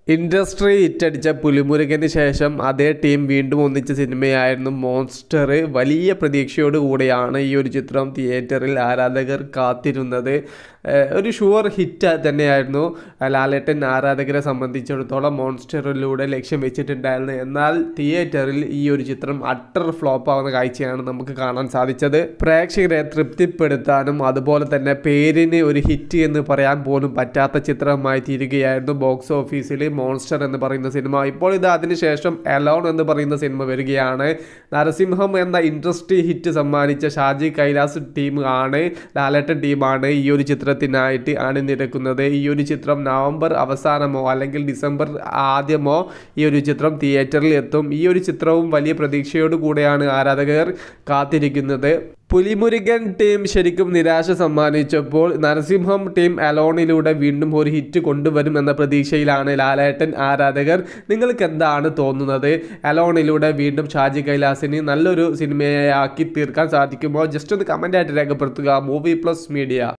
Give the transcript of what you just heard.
industry ഹിറ്റടിച്ച പുലിമുരുകന് ശേഷം അതേ team വീണ്ടും ഒന്നിച്ച സിനിമയായിരുന്നു മോൺസ്റ്റർ വലിയ പ്രതീക്ഷയോട് കൂടെയാണ് ഈ ഒരു ചിത്രം തിയേറ്ററിൽ ആരാധകർ കാത്തിരുന്നത് ഏഹ് ഒരു ഷുവർ ഹിറ്റ് തന്നെയായിരുന്നു ലാലേട്ടൻ ആരാധകരെ സംബന്ധിച്ചിടത്തോളം മോൺസ്റ്ററിലൂടെ ലക്ഷ്യം വെച്ചിട്ടുണ്ടായിരുന്നു എന്നാൽ തിയേറ്ററിൽ ഈ ഒരു ചിത്രം അട്ടർ ഫ്ലോപ്പ് ആവുന്ന കാഴ്ചയാണ് നമുക്ക് കാണാൻ സാധിച്ചത് പ്രേക്ഷകരെ തൃപ്തിപ്പെടുത്താനും അതുപോലെ തന്നെ പേരിന് ഒരു ഹിറ്റ് എന്ന് പറയാൻ പോലും പറ്റാത്ത ചിത്രമായി തീരുകയായിരുന്നു ബോക്സ് ഓഫീസിൽ മോൺസ്റ്റർ എന്ന് പറയുന്ന സിനിമ ഇപ്പോൾ ഇത് അതിനുശേഷം എലോൺ എന്ന് പറയുന്ന സിനിമ വരികയാണ് നരസിംഹം എന്ന ഇൻഡസ്ട്രി ഹിറ്റ് സമ്മാനിച്ച ഷാജി കൈലാസ് ടീം ആണ് ലാലേട്ടൻ ടീമാണ് ഈ ഒരു ചിത്രത്തിനായിട്ട് അണിനിരക്കുന്നത് ഈ ഒരു ചിത്രം നവംബർ അവസാനമോ അല്ലെങ്കിൽ ഡിസംബർ ആദ്യമോ ഈ ഒരു ചിത്രം തിയേറ്ററിൽ എത്തും ഈ ഒരു ചിത്രവും വലിയ പ്രതീക്ഷയോട് കൂടെയാണ് ആരാധകർ കാത്തിരിക്കുന്നത് പുലിമുരുകൻ ടീം ശരിക്കും നിരാശ സമ്മാനിച്ചപ്പോൾ നരസിംഹം ടീം അലോണിലൂടെ വീണ്ടും ഒരു ഹിറ്റ് കൊണ്ടുവരും എന്ന പ്രതീക്ഷയിലാണ് ലാലേട്ടൻ ആരാധകർ നിങ്ങൾക്ക് എന്താണ് തോന്നുന്നത് അലോണിലൂടെ വീണ്ടും ഷാജി കൈലാസിന് നല്ലൊരു സിനിമയാക്കി തീർക്കാൻ സാധിക്കുമോ ജസ്റ്റ് ഒന്ന് കമൻ്റ് ആയിട്ട് രേഖപ്പെടുത്തുക മൂവി പ്ലസ് മീഡിയ